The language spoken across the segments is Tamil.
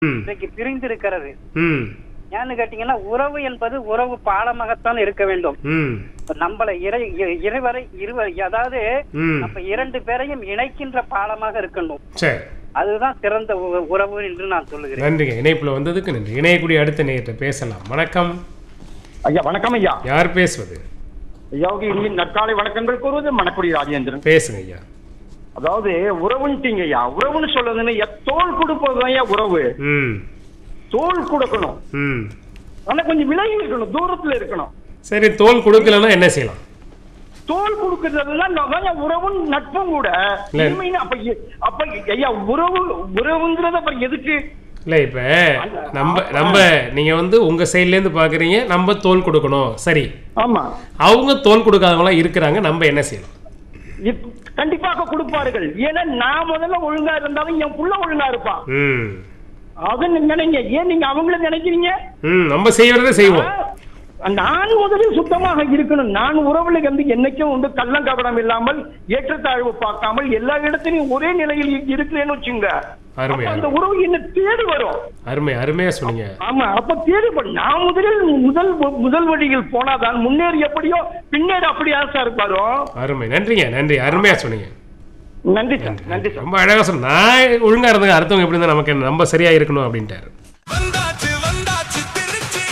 ம் இன்றைக்கு பிரிந்திருக்கிறது ம் ஏன்னு கேட்டீங்கன்னா உறவு என்பது உறவு பாலமாகத்தான் இருக்க வேண்டும் ம் நம்மளை இறை இ- இருவரை இருவர் அதாவது ம் நம்ம இரண்டு பேரையும் இணைக்கின்ற பாலமாக இருக்கணும் சரி அதுதான் சிறந்த உ- உறவு என்று நான் சொல்லுகிறேன் நன்றிங்க இணைப்பில் வந்ததுக்கு நன்றி இணையக்கூடிய அடுத்த நேயத்தை பேசலாம் வணக்கம் ஐயா வணக்கம் ஐயா யார் பேசுவது ஐயாவுக்கு இனிய நற்காலை வணக்கங்கள் கூறுவது மணக்குடி ராஜேந்திரன் பேசுங்க ஐயா அதாவது உறவுன்ட்டீங்க ஐயா உறவுன்னு சொல்லுதுன்னு எ- தோல் கொடுப்பது ஐயா உறவு ம் தோல் கொடுக்கணும் ம் ஆனா கொஞ்சம் விலகி இருக்கணும் தூரத்துல இருக்கணும் சரி தோல் கொடுக்கலன்னா என்ன செய்யலாம் தோல் கொடுக்கறதுல நான் உறவும் நட்பும் கூட இல்ல. உண்மைன்னு அப்ப எ- அப்ப ஐயா உறவு உறவுங்கிறது அப்புறம் எதுக்கு இல்லை இப்போ நம்ம நம்ம நீங்கள் வந்து உங்கள் சைட்லேருந்து பார்க்குறீங்க நம்ம தோல் கொடுக்கணும் சரி ஆமா அவங்க தோல் கொடுக்காதவங்களாம் இருக்கிறாங்க நம்ம என்ன செய்யலாம் இப்- கண்டிப்பாக கொடுப்பார்கள் ஏன்னா நான் முதல்ல ஒழுங்கா இருந்தாலும் என் புள்ள ஒழுங்கா இருப்பான் ம் அதை நினைங்க ஏன் நீங்க அவங்கள நினைக்கிறீங்க ம் நம்ம செய்வதை செய்வோம் நான் முதலில் சுத்தமாக இருக்கணும் நான் உறவுல வந்து என்னைக்கும் வந்து கள்ளங்கபடம் இல்லாமல் ஏற்றத்தாழ்வு பார்க்காமல் எல்லா இடத்திலையும் ஒரே நிலையில் இருக்கிறேன்னு வச்சுங்க அருமை அப்ப அந்த அருமை உறவு என்ன தேடி வரும் அருமை அருமையாக சொன்னீங்க ஆமா அப்ப தேடி வரும். நான் முதலில் முதல் முதல் வழியில் போனாதான் முன்னேறி எப்படியோ பின்னேறி அப்படியா சார் இருப்பாரோ அருமை நன்றிங்க நன்றி அருமையாக சொன்னீங்க நன்றி சார் நன்றி சார் ரொம்ப அழகாக சொன்ன நான் ஒழுங்காக இருந்தேங்க அடுத்தவங்க எப்படி இருந்தால் நமக்கு என்ன, நம்ம சரியாக இருக்கணும் அப்படின்ட்டாரு வந்தாச்சு வந்தாச்சு திருச்சி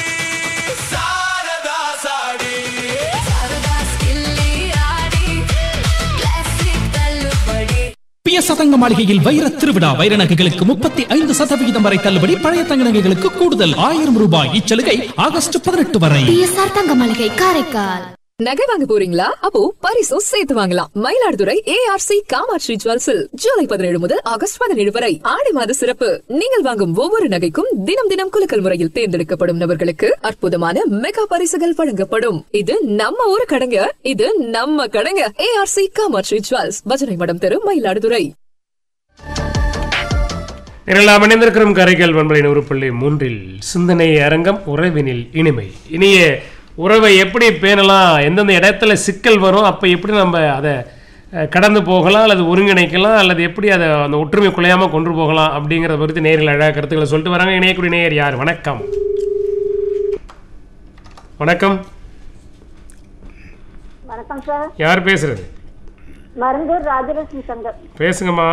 சாரதா சாடி சாரதா ஸ்கில்லி ஆடி கிளாசிக் தள்ளுபடி பிய சதங்க மாளிகையில் வைர திருவிழா வைர நகைகளுக்கு முப்பத்தி ஐந்து சதவிகிதம் வரை தள்ளுபடி பழைய தங்க நகைகளுக்கு கூடுதல் ஆயிரம் ரூபாய் இச்சலுகை ஆகஸ்ட் பதினெட்டு வரை பிஎஸ்ஆர் தங்க மளிகை காரைக்கால் நகை வாங்க போறீங்களா அப்போ பரிசும் சேர்த்து வாங்கலாம் மயிலாடுதுறை ஏஆர்சி காமாட்சி ஜுவல்ஸில் ஜூலை பதினேழு முதல் ஆகஸ்ட் பதினேழு வரை ஆடி மாத சிறப்பு நீங்கள் வாங்கும் ஒவ்வொரு நகைக்கும் தினம் தினம் குலுக்கல் முறையில் தேர்ந்தெடுக்கப்படும் நபர்களுக்கு அற்புதமான மெகா பரிசுகள் வழங்கப்படும் இது நம்ம ஊரு கடைங்க இது நம்ம கடைங்க ஏஆர்சி காமாட்சி ஜுவல்ஸ் பஜனை மடம் தெரு மயிலாடுதுறை இரண்டாம் இணைந்திருக்கிறோம் கரைகள் வன்பலை நூறு புள்ளி மூன்றில் சிந்தனை அரங்கம் உறவினில் இனிமை இனிய உறவை எப்படி பேணலாம் எந்தெந்த இடத்துல சிக்கல் வரும் அப்போ எப்படி நம்ம அதை அஹ், கடந்து போகலாம் அல்லது ஒருங்கிணைக்கலாம் அல்லது எப்படி அதை அந்த ஒற்றுமை குலையாமல் கொண்டு போகலாம் அப்படிங்கிறத பொறுத்து நேரில் அழகாக கருத்துக்களை சொல்லிட்டு வராங்க இணையக்கூடிய நேயர் யார் வணக்கம் வணக்கம் வணக்கம் சார் யார் பேசுறது மருந்தூர் ராஜலட்சுமி சங்கர் பேசுங்கம்மா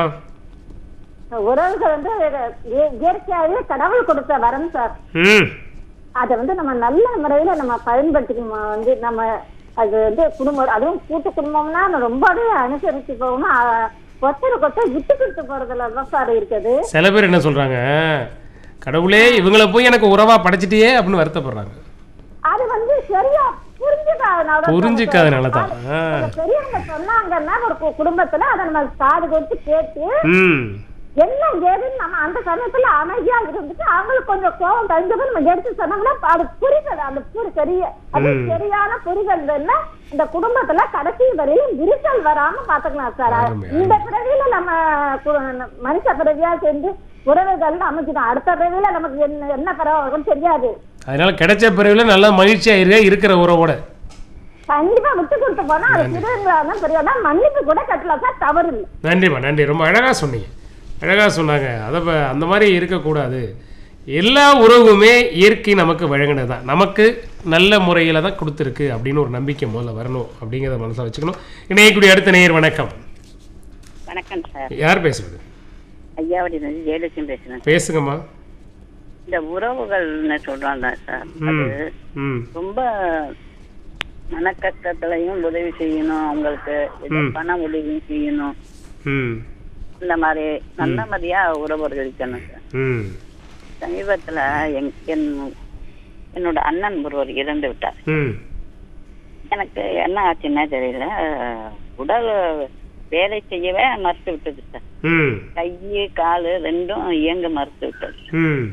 உறவுகள் வந்து இய- இயற்கையாகவே கடவுள் கொடுத்த வரம் சார் ம் அதை வந்து நம்ம நல்ல முறையில நம்ம பயன்படுத்திக்கணும் வந்து நம்ம அது வந்து குடும்பம் அதுவும் கூட்டு குடும்பம்னா நம்ம ரொம்பவே அனுசரிச்சு போகணும் அ- ஒருத்தருக்கு ஒருத்தர் விட்டு கொடுத்து போறதுல தான் சார் இருக்குது சில பேர் என்ன சொல்கிறாங்க கடவுளே இவங்களை போய் எனக்கு உறவாக படைச்சிட்டியே அப்படின்னு வருத்தப்படுறாங்க அது வந்து சரியா புரிஞ்சுக்காதனால தான் புரிஞ்சுக்காதனால தான். சார். ஆ. அந்த பெரியவங்க சொன்னாங்கன்னா ஒரு கு- குடும்பத்துல அதை நம்ம காது கொடுத்து கேட்டு ம் என்ன ஏதுன்னு நம்ம அந்த சமயத்துல அமைதியா இருந்துட்டு அவங்களுக்கு கொஞ்சம் கோவம் கழிஞ்சது நம்ம எடுத்து சொன்னோம்னா அது புரிதல் அந்த புரி பெரிய அது ம். சரியான புரிதல் வேணும்னா இந்த குடும்பத்துல கடைசி வரையிலும் விரிசல் வராம பாத்துக்கலாம் சார் அருமை, இந்த பிறவியில நம்ம கு- மனுஷ பிறவியா சேர்ந்து உறவுகள் அமைச்சிடும் அடுத்த பிறவியில நமக்கு என்ன என்ன பிறகு வரும்னு தெரியாது அதனால கிடைச்ச பிறவில நல்லா மகிழ்ச்சியா இருக்க இருக்கிற உறவோட கண்டிப்பா விட்டு கொடுத்து போனா அது சிறுவங்களா பெரியவனா மன்னிப்பு கூட கட்டலாம் சார் தவறு இல்லை நன்றிம்மா நன்றி ரொம்ப அழகா சொன்னீங்க அழகா சொன்னாங்க அதை ப- அந்த மாதிரி இருக்கக்கூடாது எல்லா உறவுமே இயற்கை நமக்கு வழங்கினது தான் நமக்கு நல்ல முறையில் தான் கொடுத்துருக்கு அப்படின்னு ஒரு நம்பிக்கை முதல்ல வரணும் அப்படிங்கிறத மனசில் வச்சுக்கணும் இணையக்கூடிய அடுத்த நேயர் வணக்கம் வணக்கம் சார் யார் பேசுவது ஐயாவடியிலிருந்து ஜெயலட்சுமி பேசுறேன் பேசுங்கம்மா இந்த உறவுகள்னு சொல்றாங்க சார் அது ம் ம் ரொம்ப மன கஷ்டத்துலயும் உதவி செய்யணும் அவங்களுக்கு ஏதோ ம். பண உதவியும் செய்யணும் ம் இந்த மாதிரி நல்ல மாதிரியா உறவுகள் இருக்கணும் சார் ம் சமீபத்துல என் என் என்னோட அண்ணன் ஒருவர் இறந்து விட்டார் ம் எனக்கு என்ன ஆச்சுன்னே தெரியல உடல் வேலை செய்யவே மறுத்து விட்டது சார் ம் கை காலு ரெண்டும் இயங்க மறுத்து விட்டது ம்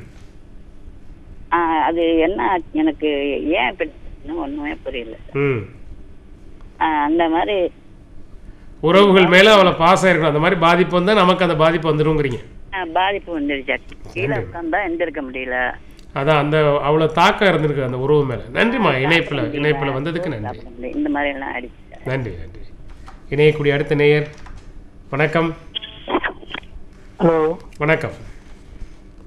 ஆஹ் அது என்ன ஆச்சு? எனக்கு ஏன் இப்படி ஆச்சுன்னு ஒண்ணுமே புரியல ம் ஆஹ் அந்த மாதிரி உறவுகள் மேல அவளை பாசம் இருக்கணும் அந்த மாதிரி பாதிப்பு வந்தா நமக்கு அந்த பாதிப்பு வந்துருங்கிறீங்க ஆஹ் பாதிப்பு வந்துருச்சு கீழே உட்காந்தா எந்திருக்க முடியல அதான் அந்த அவ்வளோ தாக்கம் இருந்திருக்கு அந்த உறவு மேல நன்றிம்மா இணைப்புல இணைப்புல வந்ததுக்கு நன்றி சாப்பிட முடியல. இந்த மாதிரி எல்லாம் அடிச்சு நன்றி நன்றி இணையக்கூடிய அடுத்த நேயர் வணக்கம் ஹலோ வணக்கம்